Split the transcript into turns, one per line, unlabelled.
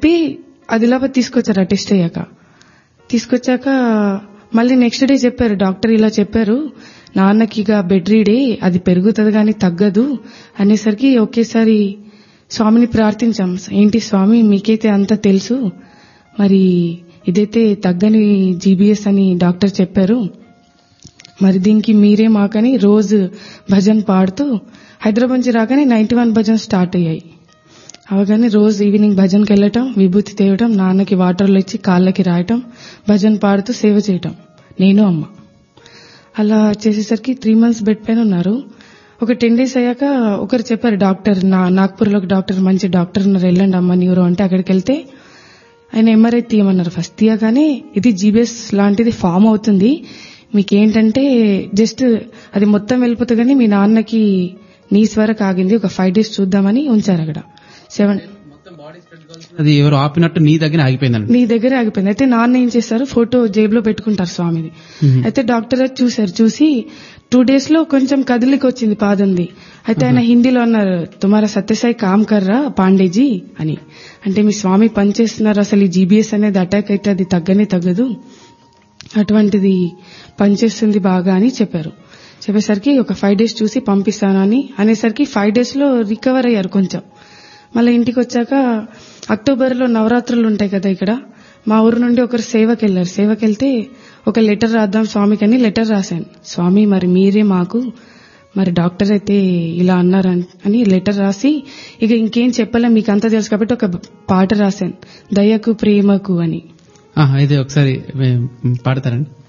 చెప్పి ఆదిలాబాద్ తీసుకొచ్చారు ఆ టెస్ట్ అయ్యాక తీసుకొచ్చాక మళ్ళీ నెక్స్ట్ డే చెప్పారు డాక్టర్ ఇలా చెప్పారు నాన్నకి ఇక బెడ్ రీడే అది పెరుగుతుంది కానీ తగ్గదు అనేసరికి ఒకేసారి స్వామిని ప్రార్థించాం ఏంటి స్వామి మీకైతే అంత తెలుసు మరి ఇదైతే తగ్గని జీబీఎస్ అని డాక్టర్ చెప్పారు మరి దీనికి మీరే మాకని రోజు భజన్ పాడుతూ హైదరాబాద్ నుంచి రాగానే నైన్టీ వన్ భజన్ స్టార్ట్ అయ్యాయి అవగానే రోజు ఈవినింగ్ భజన్కి వెళ్ళటం విభూతి తేవటం నాన్నకి వాటర్లో ఇచ్చి కాళ్ళకి రాయటం భజన్ పాడుతూ సేవ చేయటం నేను అమ్మ అలా చేసేసరికి త్రీ మంత్స్ బెడ్ పైన ఉన్నారు ఒక టెన్ డేస్ అయ్యాక ఒకరు చెప్పారు డాక్టర్ నా నాగ్పూర్లో ఒక డాక్టర్ మంచి డాక్టర్ ఉన్నారు వెళ్ళండి అమ్మ న్యూరో అంటే అక్కడికి వెళ్తే ఆయన ఎంఆర్ఐ తీయమన్నారు ఫస్ట్ తీయగానే ఇది జీబీఎస్ లాంటిది ఫామ్ అవుతుంది మీకేంటంటే జస్ట్ అది మొత్తం వెళ్ళిపోతుంది కానీ మీ నాన్నకి నీస్ వరకు ఆగింది ఒక ఫైవ్ డేస్ చూద్దామని ఉంచారు అక్కడ సెవెన్
అది ఎవరు ఆపినట్టు నీ దగ్గర ఆగిపోయిందండి
నీ దగ్గర ఆగిపోయింది అయితే నాన్న ఏం చేస్తారు ఫోటో జేబులో పెట్టుకుంటారు స్వామిది అయితే డాక్టర్ గారు చూశారు చూసి టూ డేస్ లో కొంచెం కదిలికి వచ్చింది పాదంది అయితే ఆయన హిందీలో అన్నారు తుమారా సత్యసాయి కామ్ కర్రా పాండేజీ అని అంటే మీ స్వామి పనిచేస్తున్నారు అసలు ఈ జీబీఎస్ అనేది అటాక్ అయితే అది తగ్గనే తగ్గదు అటువంటిది పనిచేస్తుంది బాగా అని చెప్పారు చెప్పేసరికి ఒక ఫైవ్ డేస్ చూసి పంపిస్తానని అనేసరికి ఫైవ్ డేస్ లో రికవర్ అయ్యారు కొంచెం మళ్ళీ ఇంటికి వచ్చాక అక్టోబర్ లో నవరాత్రులు ఉంటాయి కదా ఇక్కడ మా ఊరు నుండి ఒకరు సేవకి వెళ్ళారు సేవకి వెళ్తే ఒక లెటర్ రాద్దాం స్వామికి అని లెటర్ రాశాను స్వామి మరి మీరే మాకు మరి డాక్టర్ అయితే ఇలా అన్నారు అని లెటర్ రాసి ఇక ఇంకేం చెప్పలే మీకు అంతా తెలుసు కాబట్టి ఒక పాట రాశాను దయకు ప్రేమకు అని
ఆహా, ఇది ఒకసారి ఏ, పాడతారండి